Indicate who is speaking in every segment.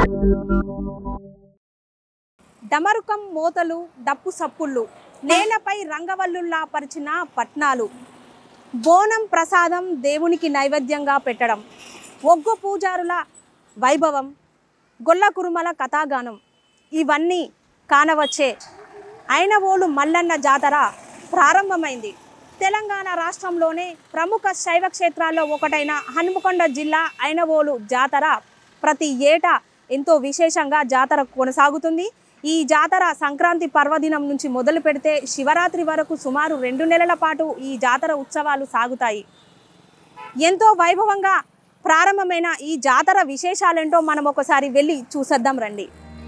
Speaker 1: డమరుకం మోతలు డప్పు సప్పుళ్ళు నేలపై రంగవల్లుల్లా పరిచిన పట్నాలు బోనం ప్రసాదం దేవునికి నైవేద్యంగా పెట్టడం ఒగ్గు పూజారుల వైభవం గొల్ల కురుమల కథాగానం ఇవన్నీ కానవచ్చే ఐనవోలు మల్లన్న జాతర ప్రారంభమైంది తెలంగాణ రాష్ట్రంలోనే ప్రముఖ శైవ క్షేత్రాల్లో ఒకటైన హనుమకొండ జిల్లా ఐనవోలు జాతర ప్రతి ఏటా ఎంతో విశేషంగా జాతర కొనసాగుతుంది ఈ జాతర సంక్రాంతి పర్వదినం నుంచి మొదలు పెడితే శివరాత్రి వరకు సుమారు రెండు నెలల పాటు ఈ జాతర ఉత్సవాలు సాగుతాయి ఎంతో వైభవంగా ప్రారంభమైన ఈ జాతర విశేషాలేంటో మనం ఒకసారి వెళ్ళి చూసేద్దాం రండి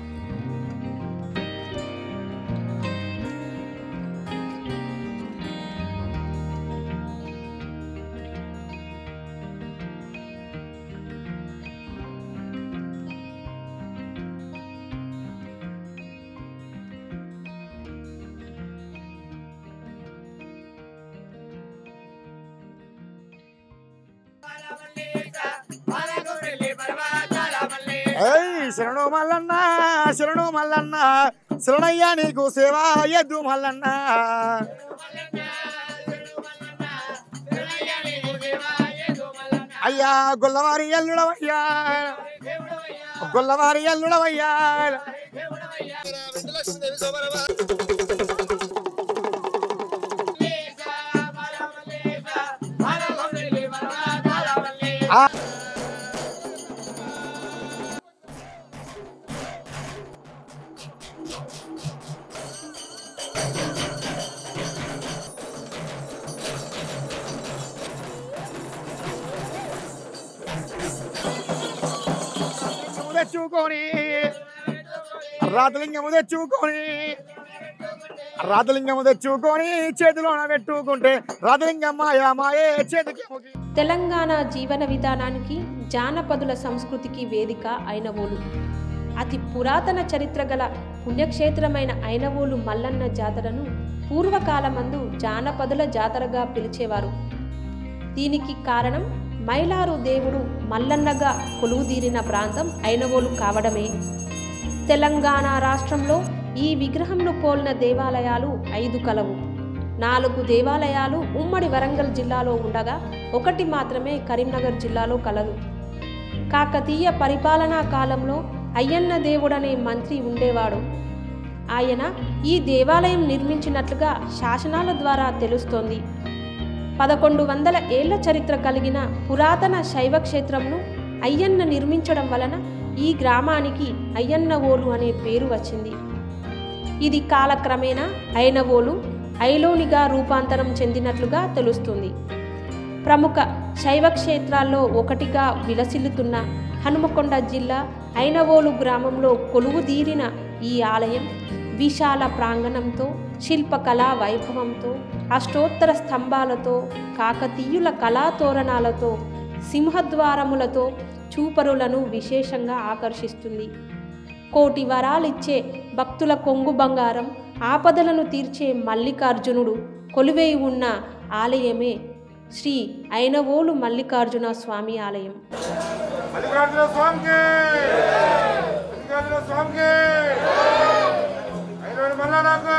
Speaker 2: ఏయ్ శరణు మల్లన్న శరణు మల్లన్న శరణయ్య నీకు సేవ ఎద్దు మల్లన్న అయ్యా గొల్లవారి ఎల్లుడవయ్యా గొల్లవారి ఎల్లుడవయ్యా ఆ తెచ్చుకొని రాతలింగము తెచ్చుకొని రాతలింగము తెచ్చుకొని చేతిలోన పెట్టుకుంటే రాతలింగం మాయా మాయే చేతికి ముగి
Speaker 3: తెలంగాణ జీవన విధానానికి జానపదుల సంస్కృతికి వేదిక ఐనవోలు అతి పురాతన చరిత్ర గల పుణ్యక్షేత్రమైన ఐనవోలు మల్లన్న జాతరను పూర్వకాలమందు జానపదుల జాతరగా పిలిచేవారు దీనికి కారణం మైలారు దేవుడు మల్లన్నగా కొలువుదీరిన ప్రాంతం ఐనవోలు కావడమే తెలంగాణ రాష్ట్రంలో ఈ విగ్రహంను పోలిన దేవాలయాలు ఐదు కలవు నాలుగు దేవాలయాలు ఉమ్మడి వరంగల్ జిల్లాలో ఉండగా ఒకటి మాత్రమే కరీంనగర్ జిల్లాలో కలదు కాకతీయ పరిపాలనా కాలంలో అయ్యన్న దేవుడనే మంత్రి ఉండేవాడు ఆయన ఈ దేవాలయం నిర్మించినట్లుగా శాసనాల ద్వారా తెలుస్తోంది పదకొండు వందల ఏళ్ల చరిత్ర కలిగిన పురాతన శైవ క్షేత్రంను అయ్యన్న నిర్మించడం వలన ఈ గ్రామానికి అయ్యన్నవోలు అనే పేరు వచ్చింది ఇది కాలక్రమేణా ఐనవోలు ఐలోనిగా రూపాంతరం చెందినట్లుగా తెలుస్తుంది ప్రముఖ శైవ క్షేత్రాల్లో ఒకటిగా విలసిల్లుతున్న హనుమకొండ జిల్లా ఐనవోలు గ్రామంలో కొలువుదీరిన ఈ ఆలయం విశాల ప్రాంగణంతో శిల్పకళా వైభవంతో అష్టోత్తర స్తంభాలతో కాకతీయుల కళాతోరణాలతో సింహద్వారములతో చూపరులను విశేషంగా ఆకర్షిస్తుంది కోటి వరాలిచ్చే భక్తుల కొంగు బంగారం ఆపదలను తీర్చే మల్లికార్జునుడు కొలువై ఉన్న ఆలయమే శ్రీ ఐనవోలు మల్లికార్జున స్వామి ఆలయం
Speaker 2: మల్లికార్జున స్వామికి మల్లికార్జున స్వామికి ఐరోడు మల్లన్నకు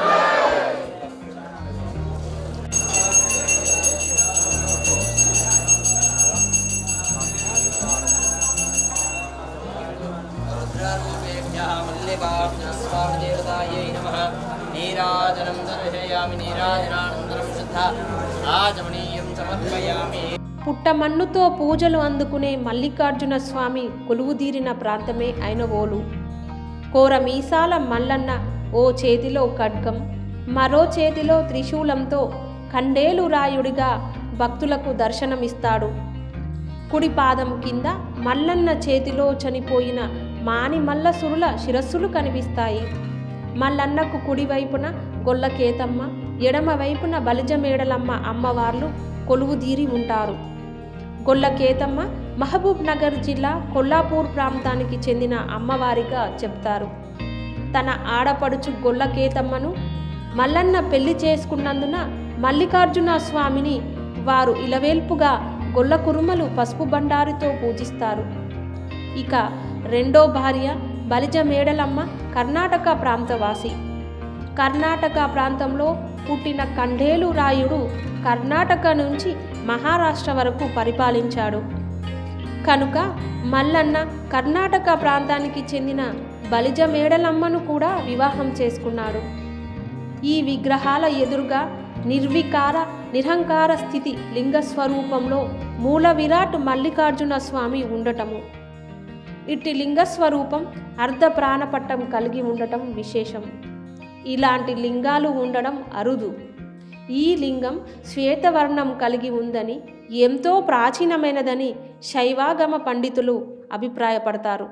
Speaker 4: रुद्ररूपेभ्यः मल्लिकार्जुनस्वामिदेवतायै नमः नीराजनं दर्शयामि नीराजनानन्तरं श्रद्धा आचमनीयं समर्पयामि
Speaker 3: పుట్టమన్నుతో పూజలు అందుకునే మల్లికార్జున స్వామి కొలువుదీరిన ప్రాంతమే ఐనవోలు కోర మీసాల మల్లన్న ఓ చేతిలో ఖడ్గం మరో చేతిలో త్రిశూలంతో కండేలు రాయుడిగా భక్తులకు దర్శనమిస్తాడు కుడి పాదం కింద మల్లన్న చేతిలో చనిపోయిన మాని మల్లసురుల శిరస్సులు కనిపిస్తాయి మల్లన్నకు కుడివైపున గొల్లకేతమ్మ ఎడమ వైపున బలిజమేడలమ్మ అమ్మవార్లు కొలువుదీరి ఉంటారు గొల్లకేతమ్మ మహబూబ్ నగర్ జిల్లా కొల్లాపూర్ ప్రాంతానికి చెందిన అమ్మవారిగా చెప్తారు తన ఆడపడుచు గొల్లకేతమ్మను మల్లన్న పెళ్లి చేసుకున్నందున మల్లికార్జున స్వామిని వారు ఇలవేల్పుగా గొల్ల కురుమలు పసుపు బండారితో పూజిస్తారు ఇక రెండో భార్య బలిజ మేడలమ్మ కర్ణాటక ప్రాంతవాసి కర్ణాటక ప్రాంతంలో పుట్టిన కండేలు రాయుడు కర్ణాటక నుంచి మహారాష్ట్ర వరకు పరిపాలించాడు కనుక మల్లన్న కర్ణాటక ప్రాంతానికి చెందిన బలిజ మేడలమ్మను కూడా వివాహం చేసుకున్నాడు ఈ విగ్రహాల ఎదురుగా నిర్వికార నిరహంకార స్థితి లింగ స్వరూపంలో మూల విరాట్ మల్లికార్జున స్వామి ఉండటము ఇట్టి లింగ స్వరూపం అర్ధ ప్రాణపట్టం కలిగి ఉండటం విశేషం ఇలాంటి లింగాలు ఉండడం అరుదు ఈ లింగం శ్వేతవర్ణం కలిగి ఉందని ఎంతో ప్రాచీనమైనదని శైవాగమ పండితులు అభిప్రాయపడతారు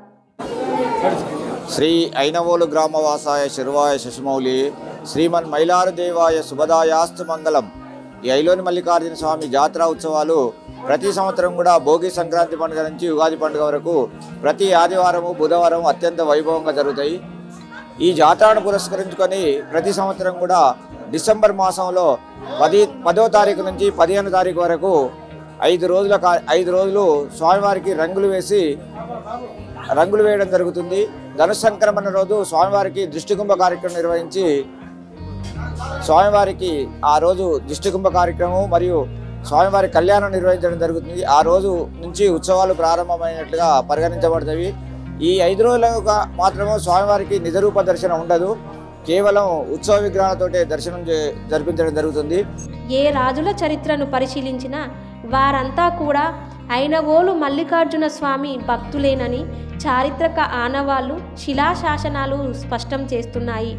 Speaker 5: శ్రీ ఐనవోలు గ్రామవాసాయ శిరువాయ శశిమౌలి శ్రీమన్ మైలారదేవాయ శుభదాయాస్తు మంగళం ఈ ఐలోని మల్లికార్జున స్వామి జాతర ఉత్సవాలు ప్రతి సంవత్సరం కూడా భోగి సంక్రాంతి పండుగ నుంచి ఉగాది పండుగ వరకు ప్రతి ఆదివారము బుధవారం అత్యంత వైభవంగా జరుగుతాయి ఈ జాతరను పురస్కరించుకొని ప్రతి సంవత్సరం కూడా డిసెంబర్ మాసంలో పది పదో తారీఖు నుంచి పదిహేను తారీఖు వరకు ఐదు రోజుల కా- ఐదు రోజులు స్వామివారికి రంగులు వేసి రంగులు వేయడం జరుగుతుంది ధను సంక్రమణ రోజు స్వామివారికి దృష్టికుంభ కార్యక్రమం నిర్వహించి స్వామివారికి ఆ రోజు దిష్టికుంభ కార్యక్రమం మరియు స్వామివారి కళ్యాణం నిర్వహించడం జరుగుతుంది ఆ రోజు నుంచి ఉత్సవాలు ప్రారంభమైనట్లుగా పరిగణించబడతాయి ఈ ఐదు రోజులుగా మాత్రమే స్వామివారికి నిజరూప దర్శనం ఉండదు కేవలం ఉత్సవ విగ్రహాలతోటే దర్శనం చే- జరిపించడం జరుగుతుంది
Speaker 3: ఏ రాజుల చరిత్రను పరిశీలించినా వారంతా కూడా ఐనవోలు మల్లికార్జున స్వామి భక్తులేనని చారిత్రక ఆనవాళ్ళు శిలాశాసనాలు స్పష్టం చేస్తున్నాయి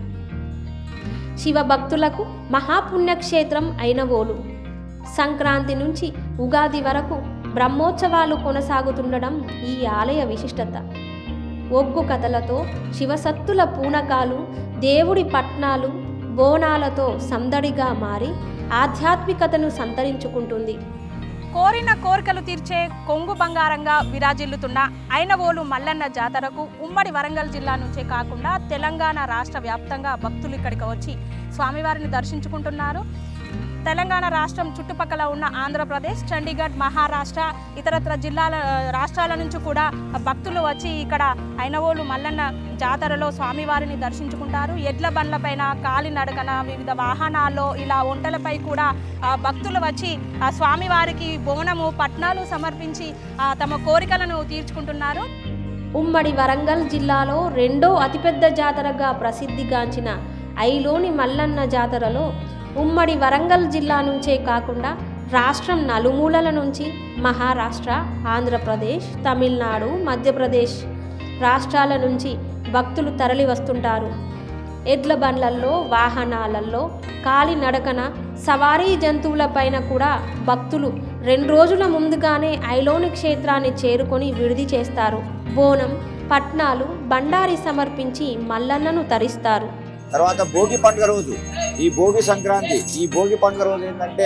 Speaker 3: శివ భక్తులకు మహాపుణ్యక్షేత్రం ఐనవోలు సంక్రాంతి నుంచి ఉగాది వరకు బ్రహ్మోత్సవాలు కొనసాగుతుండడం ఈ ఆలయ విశిష్టత ఒగ్గు కథలతో శివసత్తుల పూనకాలు దేవుడి పట్నాలు బోనాలతో సందడిగా మారి ఆధ్యాత్మికతను సంతరించుకుంటుంది
Speaker 1: కోరిన కోరికలు తీర్చే కొంగు బంగారంగా విరాజిల్లుతున్న ఐనవోలు మల్లన్న జాతరకు ఉమ్మడి వరంగల్ జిల్లా నుంచే కాకుండా తెలంగాణ రాష్ట్ర వ్యాప్తంగా భక్తులు ఇక్కడికి వచ్చి స్వామివారిని దర్శించుకుంటున్నారు తెలంగాణ రాష్ట్రం చుట్టుపక్కల ఉన్న ఆంధ్రప్రదేశ్ చండీగఢ్ మహారాష్ట్ర ఇతరత్ర జిల్లాల రాష్ట్రాల నుంచి కూడా భక్తులు వచ్చి ఇక్కడ ఐనవోలు మల్లన్న జాతరలో స్వామివారిని దర్శించుకుంటారు ఎడ్ల బండ్లపైన కాలినడకన వివిధ వాహనాల్లో ఇలా ఒంటలపై కూడా ఆ, భక్తులు వచ్చి ఆ స్వామివారికి బోనము పట్నాలు సమర్పించి ఆ, తమ కోరికలను తీర్చుకుంటున్నారు
Speaker 3: ఉమ్మడి వరంగల్ జిల్లాలో రెండో అతిపెద్ద జాతరగా ప్రసిద్ధిగాంచిన ఐలోని మల్లన్న జాతరలో ఉమ్మడి వరంగల్ జిల్లా నుంచే కాకుండా రాష్ట్రం నలుమూలల నుంచి మహారాష్ట్ర ఆంధ్రప్రదేశ్ తమిళనాడు మధ్యప్రదేశ్ రాష్ట్రాల నుంచి భక్తులు తరలి వస్తుంటారు ఎడ్ల బండ్లల్లో వాహనాలలో కాలినడకన సవారీ జంతువులపైన కూడా భక్తులు రెండు రోజుల ముందుగానే ఐలోని క్షేత్రాన్ని చేరుకొని విడిది చేస్తారు బోనం పట్నాలు బండారి సమర్పించి మల్లన్నను తరిస్తారు
Speaker 5: తర్వాత భోగి పండుగ రోజు ఈ భోగి సంక్రాంతి ఈ భోగి పండుగ రోజు ఏంటంటే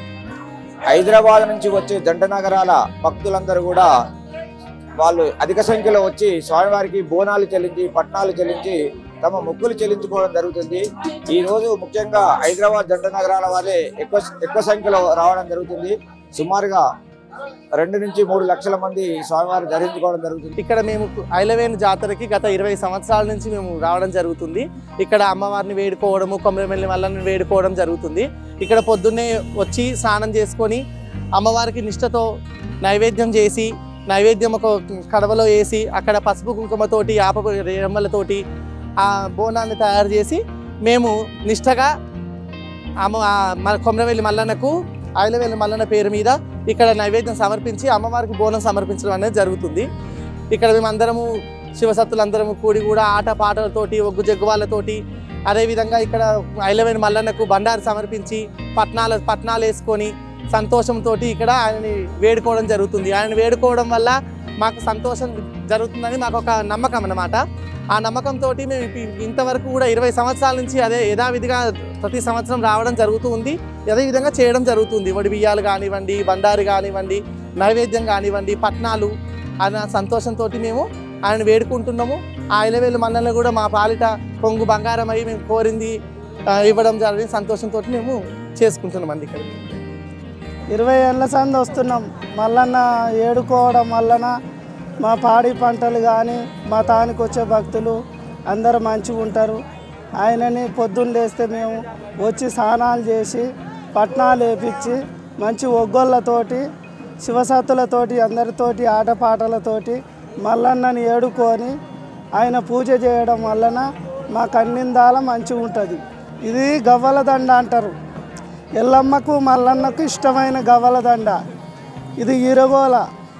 Speaker 5: హైదరాబాద్ నుంచి వచ్చే జంట నగరాల భక్తులందరూ కూడా వాళ్ళు అధిక సంఖ్యలో వచ్చి స్వామివారికి బోనాలు చెల్లించి పట్నాలు చెల్లించి తమ మొక్కులు చెల్లించుకోవడం జరుగుతుంది ఈ రోజు ముఖ్యంగా హైదరాబాద్ జంట నగరాల వారే ఎక్కువ ఎక్కువ సంఖ్యలో రావడం జరుగుతుంది సుమారుగా రెండు నుంచి మూడు లక్షల మంది స్వామివారి ధరించుకోవడం జరుగుతుంది
Speaker 6: ఇక్కడ మేము ఐలవేణి జాతరకి గత ఇరవై సంవత్సరాల నుంచి మేము రావడం జరుగుతుంది ఇక్కడ అమ్మవారిని వేడుకోవడము కొమ్మరిమెల్లి వల్లని వేడుకోవడం జరుగుతుంది ఇక్కడ పొద్దున్నే వచ్చి స్నానం చేసుకొని అమ్మవారికి నిష్టతో నైవేద్యం చేసి నైవేద్యం ఒక కడవలో వేసి అక్కడ పసుపు కుంకుమతోటి ఆప రెమ్మలతోటి ఆ బోనాన్ని తయారు చేసి మేము నిష్టగా అమ్మ ఆ మ- కొమరవెల్లి మల్లన్నకు ఐలవేలి మల్లన్న పేరు మీద ఇక్కడ నైవేద్యం సమర్పించి అమ్మవారికి బోనం సమర్పించడం అనేది జరుగుతుంది ఇక్కడ మేమందరము శివసత్తులందరము కూడి కూడా ఆట పాటలతోటి ఒగ్గు జగ్గు వాళ్ళతోటి అదేవిధంగా ఇక్కడ ఐలవేని మల్లన్నకు బండారు సమర్పించి పట్నాల పట్నాలు వేసుకొని సంతోషంతో ఇక్కడ ఆయనని వేడుకోవడం జరుగుతుంది ఆయన వేడుకోవడం వల్ల మాకు సంతోషం జరుగుతుందని మాకు ఒక నమ్మకం అన్నమాట ఆ నమ్మకంతో మేము ఇప్పి- ఇంతవరకు కూడా ఇరవై సంవత్సరాల నుంచి అదే యథావిధిగా ప్రతి సంవత్సరం రావడం జరుగుతూ ఉంది అదే విధంగా చేయడం జరుగుతుంది వడి బియ్యాలు కానివ్వండి బండారు కానివ్వండి నైవేద్యం కానివ్వండి పట్నాలు అన్న సంతోషంతో మేము ఆయన వేడుకుంటున్నాము ఆ ఇలవేలు మన్నలను కూడా మా పాలిట పొంగు బంగారం అయి మేము కోరింది ఆ, ఇవ్వడం జరిగింది సంతోషంతో మేము చేసుకుంటున్నాం అండి ఇక్కడ
Speaker 7: ఇరవై ఏళ్ళ సంది వస్తున్నాం మల్లన్న ఏడుకోవడం మల్లన మా పాడి పంటలు కానీ మా తానికి వచ్చే భక్తులు అందరూ మంచిగా ఉంటారు ఆయనని పొద్దున్న లేస్తే మేము వచ్చి స్నానాలు చేసి పట్నాలు వేపించి మంచి ఒగ్గోళ్ళతోటి శివసత్తులతోటి అందరితోటి ఆటపాటలతోటి మల్లన్నని ఏడుకొని ఆయన పూజ చేయడం వలన మా కన్నిందాల మంచిగా ఉంటుంది ఇది గవ్వల దండ అంటారు ఎల్లమ్మకు మల్లన్నకు ఇష్టమైన గవ్వల దండ ఇది ఇరగోల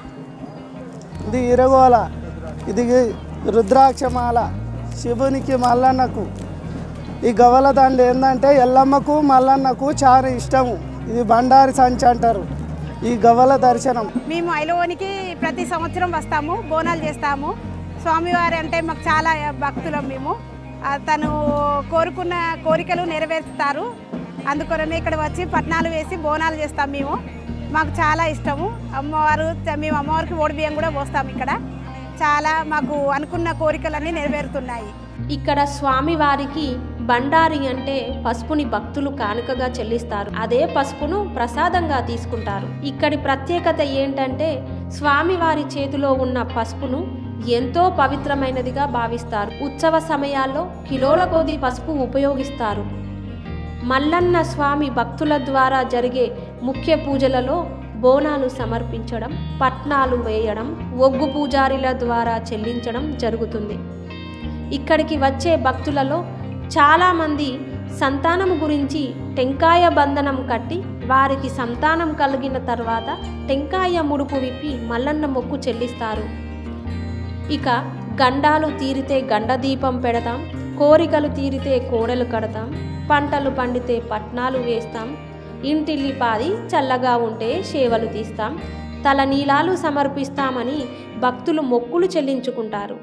Speaker 7: ఇది ఇరగోల ఇది రుద్రాక్షమాల శివునికి మల్లన్నకు ఈ గవ్వల దండ ఏంటంటే ఎల్లమ్మకు మల్లన్నకు చాలా ఇష్టము ఇది బండారి సంచి అంటారు ఈ గవ్వల దర్శనం
Speaker 1: మేము ఐలోనికి ప్రతి సంవత్సరం వస్తాము బోనాలు చేస్తాము స్వామివారి అంటే మాకు చాలా భక్తులం మేము ఆ, తను కోరుకున్న కోరికలు నెరవేరుస్తారు అందుకొరనే ఇక్కడ వచ్చి పట్నాలు వేసి బోనాలు చేస్తాం మేము మాకు చాలా ఇష్టము అమ్మవారు మేము అమ్మవారికి ఓడి బియ్యం కూడా పోస్తాం ఇక్కడ చాలా మాకు అనుకున్న కోరికలన్నీ నెరవేరుతున్నాయి
Speaker 3: ఇక్కడ స్వామివారికి బండారి అంటే పసుపుని భక్తులు కానుకగా చెల్లిస్తారు అదే పసుపును ప్రసాదంగా తీసుకుంటారు ఇక్కడి ప్రత్యేకత ఏంటంటే స్వామివారి చేతిలో ఉన్న పసుపును ఎంతో పవిత్రమైనదిగా భావిస్తారు ఉత్సవ సమయాల్లో కిలోల కొద్ది పసుపు ఉపయోగిస్తారు మల్లన్న స్వామి భక్తుల ద్వారా జరిగే ముఖ్య పూజలలో బోనాలు సమర్పించడం పట్నాలు వేయడం ఒగ్గు పూజారిల ద్వారా చెల్లించడం జరుగుతుంది ఇక్కడికి వచ్చే భక్తులలో చాలామంది సంతానం గురించి టెంకాయ బంధనం కట్టి వారికి సంతానం కలిగిన తర్వాత టెంకాయ ముడుపు విప్పి మల్లన్న మొక్కు చెల్లిస్తారు ఇక గండాలు తీరితే గండదీపం పెడతాం కోరికలు తీరితే కోడలు కడతాం పంటలు పండితే పట్నాలు వేస్తాం ఇంటిల్లిపాది చల్లగా ఉంటే సేవలు తీస్తాం తల నీలాలు సమర్పిస్తామని భక్తులు మొక్కులు చెల్లించుకుంటారు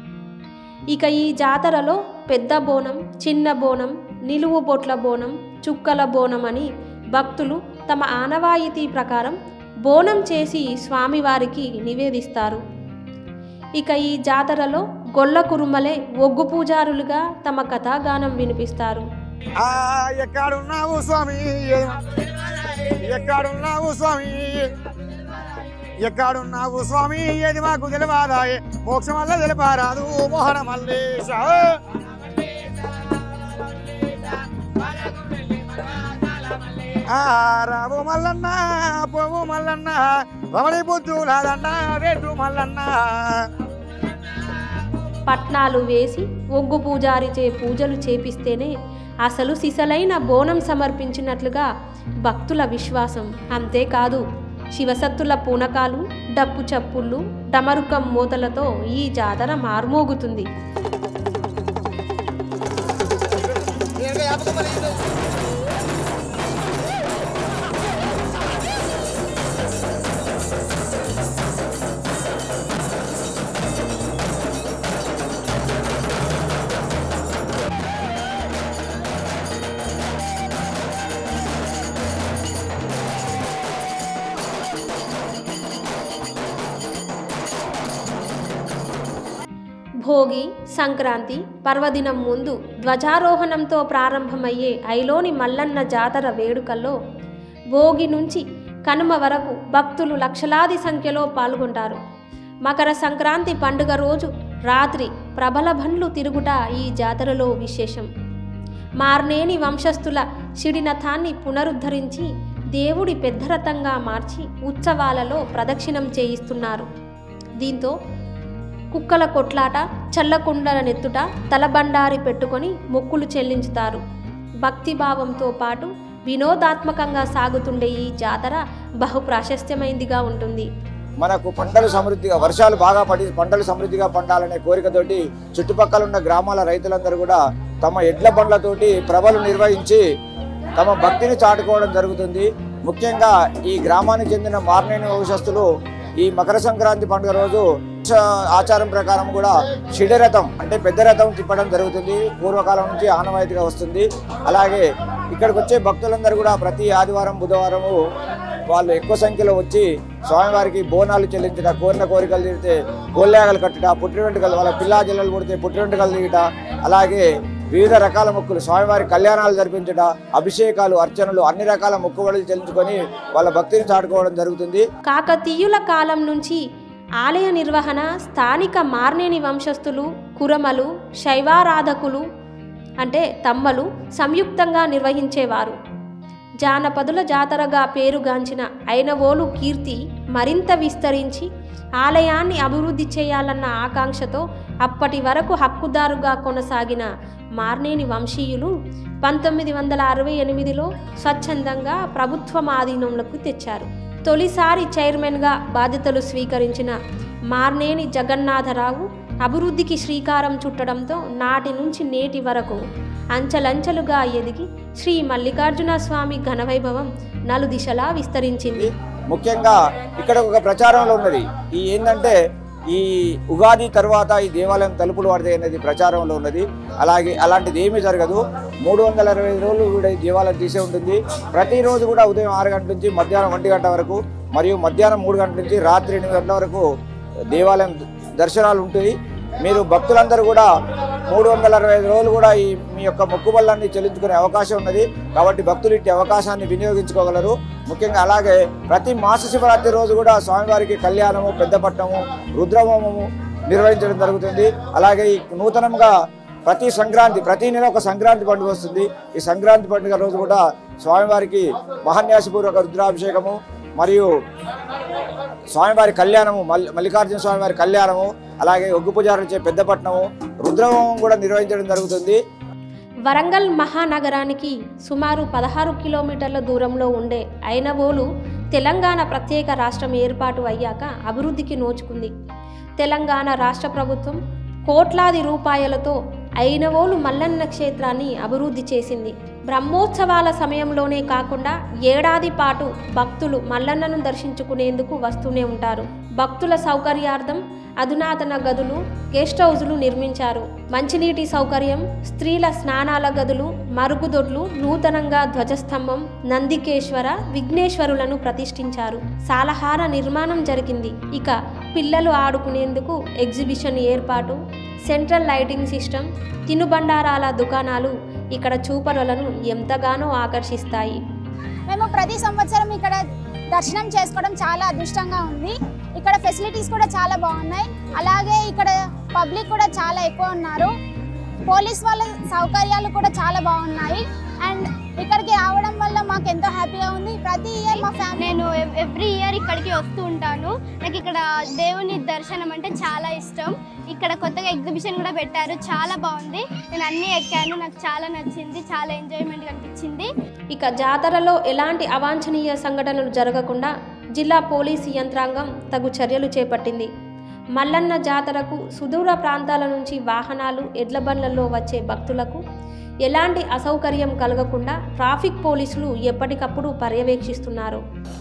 Speaker 3: ఇక ఈ జాతరలో పెద్ద బోనం చిన్న బోనం నిలువు బొట్ల బోనం చుక్కల బోనం అని భక్తులు తమ ఆనవాయితీ ప్రకారం బోనం చేసి స్వామివారికి నివేదిస్తారు ఇక ఈ జాతరలో గొల్ల కురుమలే ఒగ్గు పూజారులుగా తమ కథాగానం వినిపిస్తారు
Speaker 2: ఆ ఎక్కడున్నావు స్వామి ఎక్కడున్నావు స్వామి ఎక్కడున్నావు స్వామి ఏది మాకు తెలియదాయే మోక్షం వల్ల తెలిపారాదు మోహన మల్లేశ ఆ, రావు మల్లన్న పోవు మల్లన్న రమణి బుద్ధులాదన్న వేటు మల్లన్న
Speaker 3: పట్నాలు వేసి ఒగ్గు పూజారిచే పూజలు చేపిస్తేనే అసలు సిసలైన బోనం సమర్పించినట్లుగా భక్తుల విశ్వాసం అంతేకాదు శివసత్తుల పూనకాలు డప్పు చప్పుళ్ళు డమరుకం మూతలతో ఈ జాతర మార్మోగుతుంది భోగి సంక్రాంతి పర్వదినం ముందు ధ్వజారోహణంతో ప్రారంభమయ్యే ఐలోని మల్లన్న జాతర వేడుకల్లో భోగి నుంచి కనుమ వరకు భక్తులు లక్షలాది సంఖ్యలో పాల్గొంటారు మకర సంక్రాంతి పండుగ రోజు రాత్రి ప్రబల బండ్లు తిరుగుట ఈ జాతరలో విశేషం మార్నేని వంశస్థుల షిడినథాన్ని పునరుద్ధరించి దేవుడి పెద్దరథంగా మార్చి ఉత్సవాలలో ప్రదక్షిణం చేయిస్తున్నారు దీంతో కుక్కల కొట్లాట చల్లకుండల నెత్తుట తలబండారి పెట్టుకొని మొక్కులు చెల్లించుతారు భక్తిభావంతో పాటు వినోదాత్మకంగా సాగుతుండే ఈ జాతర బహు ప్రాశస్త్యమైందిగా ఉంటుంది
Speaker 5: మనకు పంటలు సమృద్ధిగా వర్షాలు బాగా పడి పంటలు సమృద్ధిగా పండాలనే కోరికతోటి చుట్టుపక్కల ఉన్న గ్రామాల రైతులందరూ కూడా తమ ఎడ్ల బండ్లతోటి ప్రభలు నిర్వహించి తమ భక్తిని చాటుకోవడం జరుగుతుంది ముఖ్యంగా ఈ గ్రామానికి చెందిన మార్నేని వంశస్థులు ఈ మకర సంక్రాంతి పండుగ రోజు చ- ఆచారం ప్రకారం కూడా షిడరథం అంటే పెద్ద రథం తిప్పడం జరుగుతుంది పూర్వకాలం నుంచి ఆనవాయితీగా వస్తుంది అలాగే ఇక్కడికి వచ్చే భక్తులందరూ కూడా ప్రతి ఆదివారం బుధవారము వాళ్ళు ఎక్కువ సంఖ్యలో వచ్చి స్వామివారికి బోనాలు చెల్లించుట కోరిన కోరికలు తీరితే గోల్యాగలు కట్టుట పుట్టిన వెంట్రుకలు వాళ్ళ పిల్లా జిల్లలు పుడితే పుట్టిన వెంట్రుకలు తీయట అలాగే వివిధ రకాల మొక్కులు స్వామివారి కళ్యాణాలు జరిపించుట అభిషేకాలు అర్చనలు అన్ని రకాల మొక్కుబడులు చెల్లించుకొని వాళ్ళ భక్తిని చాటుకోవడం జరుగుతుంది
Speaker 3: కాకతీయుల కాలం నుంచి ఆలయ నిర్వహణ స్థానిక మార్నేని వంశస్థులు కురమలు శైవారాధకులు అంటే తమ్మలు సంయుక్తంగా నిర్వహించేవారు జానపదుల జాతరగా పేరుగాంచిన ఐనవోలు కీర్తి మరింత విస్తరించి ఆలయాన్ని అభివృద్ధి చేయాలన్న ఆకాంక్షతో అప్పటి వరకు హక్కుదారుగా కొనసాగిన మార్నేని వంశీయులు పంతొమ్మిది వందల అరవై ఎనిమిదిలో స్వచ్ఛందంగా ప్రభుత్వం ఆధీనంలోకి తెచ్చారు తొలిసారి చైర్మన్గా బాధ్యతలు స్వీకరించిన మార్నేని జగన్నాథరావు అభివృద్ధికి శ్రీకారం చుట్టడంతో నాటి నుంచి నేటి వరకు అంచెలంచెలుగా ఎదిగి శ్రీ మల్లికార్జున స్వామి ఘనవైభవం నలుదిశలా విస్తరించింది
Speaker 5: ముఖ్యంగా ఇక్కడ ఒక ప్రచారంలో ఉన్నది ఈ ఏంటంటే ఈ ఉగాది తర్వాత ఈ దేవాలయం తలుపులు పడతాయి అనేది ప్రచారంలో ఉన్నది అలాగే అలాంటిది ఏమీ జరగదు మూడు వందల అరవై ఐదు రోజులు కూడా ఈ దేవాలయం తీసే ఉంటుంది ప్రతిరోజు కూడా ఉదయం ఆరు గంటల నుంచి మధ్యాహ్నం ఒంటి గంట వరకు మరియు మధ్యాహ్నం మూడు గంటల నుంచి రాత్రి ఎనిమిది గంటల వరకు దేవాలయం దర్శనాలు ఉంటాయి మీరు భక్తులందరూ కూడా మూడు వందల అరవై ఐదు రోజులు కూడా ఈ మీ యొక్క మొక్కుబళ్ళాన్ని చెల్లించుకునే అవకాశం ఉన్నది కాబట్టి భక్తులు ఇట్టి అవకాశాన్ని వినియోగించుకోగలరు ముఖ్యంగా అలాగే ప్రతి మాస శివరాత్రి రోజు కూడా స్వామివారికి కళ్యాణము పెద్దపట్నము రుద్రహోమము నిర్వహించడం జరుగుతుంది అలాగే ఈ నూతనంగా ప్రతి సంక్రాంతి ప్రతి నెల ఒక సంక్రాంతి పండుగ వస్తుంది ఈ సంక్రాంతి పండుగ రోజు కూడా స్వామివారికి మహాన్యాసపూర్వక రుద్రాభిషేకము మరియు స్వామివారి కళ్యాణము మల్లి మల్లికార్జున స్వామివారి కళ్యాణము అలాగే ఒగ్గు పూజారులు చే పెద్దపట్నము రుద్రహోమం కూడా నిర్వహించడం జరుగుతుంది
Speaker 3: వరంగల్ మహానగరానికి సుమారు పదహారు కిలోమీటర్ల దూరంలో ఉండే ఐనవోలు తెలంగాణ ప్రత్యేక రాష్ట్రం ఏర్పాటు అయ్యాక అభివృద్ధికి నోచుకుంది తెలంగాణ రాష్ట్ర ప్రభుత్వం కోట్లాది రూపాయలతో ఐనవోలు మల్లన్న క్షేత్రాన్ని అభివృద్ధి చేసింది బ్రహ్మోత్సవాల సమయంలోనే కాకుండా ఏడాది పాటు భక్తులు మల్లన్నను దర్శించుకునేందుకు వస్తూనే ఉంటారు భక్తుల సౌకర్యార్థం అధునాతన గదులు గెస్ట్ హౌజులు నిర్మించారు మంచినీటి సౌకర్యం స్త్రీల స్నానాల గదులు మరుగుదొడ్లు నూతనంగా ధ్వజస్తంభం నందికేశ్వర విఘ్నేశ్వరులను ప్రతిష్ఠించారు సాలహార నిర్మాణం జరిగింది ఇక పిల్లలు ఆడుకునేందుకు ఎగ్జిబిషన్ ఏర్పాటు సెంట్రల్ లైటింగ్ సిస్టమ్ తినుబండారాల దుకాణాలు ఇక్కడ చూపరులను ఎంతగానో ఆకర్షిస్తాయి
Speaker 8: మేము ప్రతి సంవత్సరం ఇక్కడ దర్శనం చేసుకోవడం చాలా అదృష్టంగా ఉంది ఇక్కడ ఫెసిలిటీస్ కూడా చాలా బాగున్నాయి అలాగే ఇక్కడ పబ్లిక్ కూడా చాలా ఎక్కువ ఉన్నారు పోలీస్ వాళ్ళ సౌకర్యాలు కూడా చాలా బాగున్నాయి అండ్ ఇక్కడికి రావడం వల్ల మాకు ఎంతో హ్యాపీగా ఉంది ప్రతి ఇయర్ మా ఫ్యామిలీ
Speaker 9: నేను ఎవ్రీ ఇయర్ ఇక్కడికి వస్తూ ఉంటాను నాకు ఇక్కడ దేవుని దర్శనం అంటే చాలా ఇష్టం ఇక్కడ కొత్తగా ఎగ్జిబిషన్ కూడా పెట్టారు చాలా బాగుంది నేను అన్నీ ఎక్కాను నాకు చాలా నచ్చింది చాలా ఎంజాయ్మెంట్ అనిపించింది
Speaker 3: ఇక జాతరలో ఎలాంటి అవాంఛనీయ సంఘటనలు జరగకుండా జిల్లా పోలీసు యంత్రాంగం తగు చర్యలు చేపట్టింది మల్లన్న జాతరకు సుదూర ప్రాంతాల నుంచి వాహనాలు ఎడ్ల బండ్లలో వచ్చే భక్తులకు ఎలాంటి అసౌకర్యం కలగకుండా ట్రాఫిక్ పోలీసులు ఎప్పటికప్పుడు పర్యవేక్షిస్తున్నారు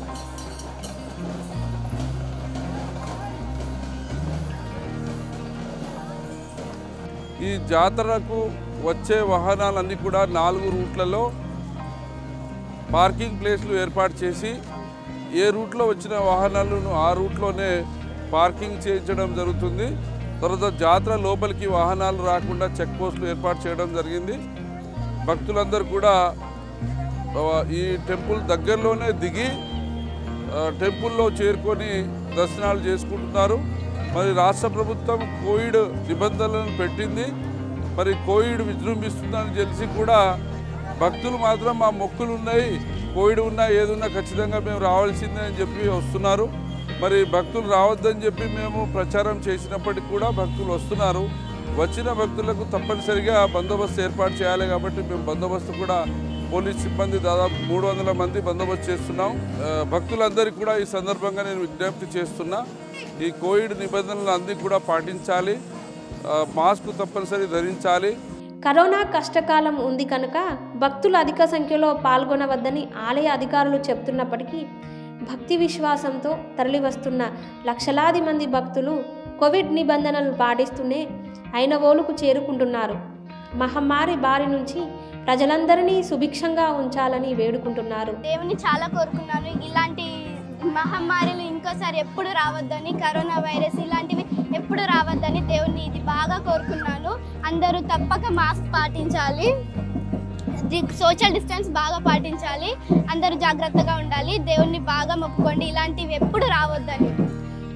Speaker 10: ఈ జాతరకు వచ్చే వాహనాలన్నీ కూడా నాలుగు రూట్లలో పార్కింగ్ ప్లేస్లు ఏర్పాటు చేసి ఏ రూట్లో వచ్చిన వాహనాలను ఆ రూట్లోనే పార్కింగ్ చేయించడం జరుగుతుంది తర్వాత జాతర లోపలికి వాహనాలు రాకుండా చెక్ పోస్టులు ఏర్పాటు చేయడం జరిగింది భక్తులందరూ కూడా ఆ, ఈ టెంపుల్ దగ్గరలోనే దిగి ఆ, టెంపుల్లో చేరుకొని దర్శనాలు చేసుకుంటున్నారు మరి రాష్ట్ర ప్రభుత్వం కోవిడ్ నిబంధనలను పెట్టింది మరి కోవిడ్ విజృంభిస్తుందని తెలిసి కూడా భక్తులు మాత్రం మా మొక్కులు ఉన్నాయి కోవిడ్ ఉన్నా ఏదున్నా ఖచ్చితంగా మేము రావాల్సిందే అని చెప్పి వస్తున్నారు మరి భక్తులు రావద్దని చెప్పి మేము ప్రచారం చేసినప్పటికీ కూడా భక్తులు వస్తున్నారు వచ్చిన భక్తులకు తప్పనిసరిగా బందోబస్తు ఏర్పాటు చేయాలి కాబట్టి మేము బందోబస్తు కూడా పోలీస్ సిబ్బంది దాదాపు మూడు వందల మంది బందోబస్తు చేస్తున్నాం ఆ, భక్తులందరికీ కూడా ఈ సందర్భంగా నేను విజ్ఞప్తి చేస్తున్నా ఈ కోవిడ్ నిబంధనలు అన్నీ కూడా పాటించాలి ఆ, మాస్క్ తప్పనిసరి ధరించాలి
Speaker 3: కరోనా కష్టకాలం ఉంది కనుక భక్తులు అధిక సంఖ్యలో పాల్గొనవద్దని ఆలయ అధికారులు చెబుతున్నప్పటికీ భక్తి విశ్వాసంతో తరలివస్తున్న లక్షలాది మంది భక్తులు కోవిడ్ నిబంధనలు పాటిస్తూనే ఐనవోలుకు చేరుకుంటున్నారు మహమ్మారి బారి నుంచి ప్రజలందరినీ సుభిక్షంగా ఉంచాలని వేడుకుంటున్నారు
Speaker 9: దేవుని చాలా కోరుకున్నాను ఇలాంటి మహమ్మారిలు ఇంకోసారి ఎప్పుడు రావద్దని కరోనా వైరస్ ఇలాంటివి ఎప్పుడు రావద్దని దేవుని ఇది బాగా కోరుకున్నాను అందరూ తప్పక మాస్క్ పాటించాలి సోషల్ డిస్టెన్స్ బాగా పాటించాలి అందరూ జాగ్రత్తగా ఉండాలి దేవుణ్ణి బాగా మొక్కుకోండి ఇలాంటివి ఎప్పుడు రావద్దని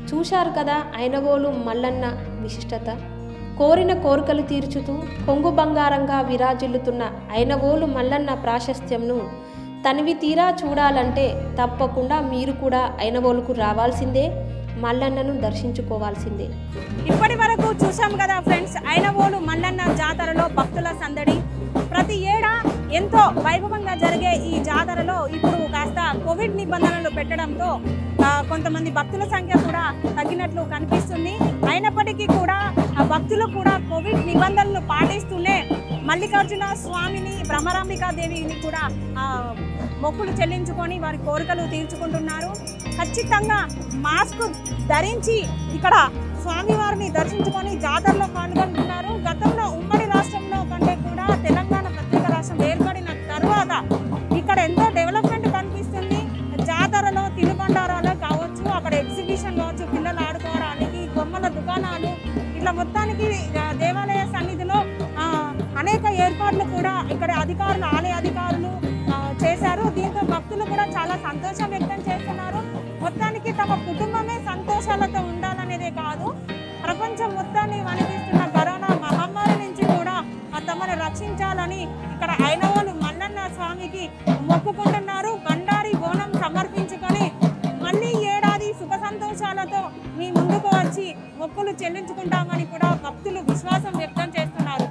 Speaker 3: చూశారు కదా ఐనవోలు మల్లన్న విశిష్టత కోరిన కోరికలు తీర్చుతూ కొంగు బంగారంగా విరాజిల్లుతున్న ఐనవోలు మల్లన్న ప్రాశస్త్యంను తనివి తీరా చూడాలంటే తప్పకుండా మీరు కూడా ఐనవోలుకు రావాల్సిందే మల్లన్నను దర్శించుకోవాల్సిందే
Speaker 1: ఇప్పటి వరకు చూసాం కదా ఫ్రెండ్స్ ఐనవోలు మల్లన్న జాతరలో భక్తుల సందడి ప్రతి ఏడా ఎంతో వైభవంగా జరిగే ఈ జాతరలో ఇప్పుడు కాస్త కోవిడ్ నిబంధనలు పెట్టడంతో ఆ, కొంతమంది భక్తుల సంఖ్య కూడా తగ్గినట్లు కనిపిస్తుంది అయినప్పటికీ కూడా ఆ భక్తులు కూడా కోవిడ్ నిబంధనలు పాటిస్తూనే మల్లికార్జున స్వామిని భ్రమరాంబికా దేవిని కూడా ఆ, మొక్కులు చెల్లించుకొని వారి కోరికలు తీర్చుకుంటున్నారు ఖచ్చితంగా మాస్క్ ధరించి ఇక్కడ స్వామివారిని దర్శించుకొని జాతరలో పాల్గొంటున్నారు గతంలో ఉమ్మడి రాష్ట్రంలో కంటే కూడా తెలంగాణ ప్రత్యేక రాష్ట్రం ఏర్పడిన తర్వాత ఇక్కడ ఎంతో డెవలప్మెంట్ కనిపిస్తుంది జాతరలో తినుబండారాలు కావచ్చు అక్కడ ఎగ్జిబిషన్ కావచ్చు పిల్లలు ఆడుకోవడానికి బొమ్మల దుకాణాలు ఇట్లా మొత్తానికి ఆ, దేవాలయ సన్నిధిలో ఆ, అనేక ఏర్పాట్లు కూడా ఇక్కడ అధికారులు ఆలయ అధికారులు ఆ, చేశారు దీంతో భక్తులు కూడా చాలా సంతోషం వ్యక్తం చేస్తున్నారు మొత్తానికి తమ కుటుంబమే సంతోషాలతో ఉండాలనేదే కాదు ప్రపంచం మొత్తాన్ని వణికిస్తున్న కరోనా మహమ్మారి నుంచి కూడా ఆ తమను రక్షించాలని ఇక్కడ ఐనవోలు మల్లన్న స్వామికి మొక్కుకుంటున్నారు బండారి బోనం సమర్పించుకొని మళ్ళీ ఏడాది సుఖ సంతోషాలతో మీ ముందుకు వచ్చి మొక్కులు చెల్లించుకుంటామని కూడా భక్తులు విశ్వాసం వ్యక్తం చేస్తున్నారు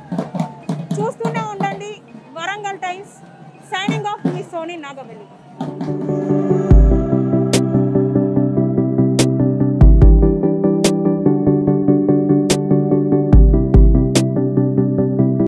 Speaker 1: చూస్తూనే ఉండండి వరంగల్ టైమ్స్ సైనింగ్ ఆఫ్ మీ సోనీ నాగవెల్లి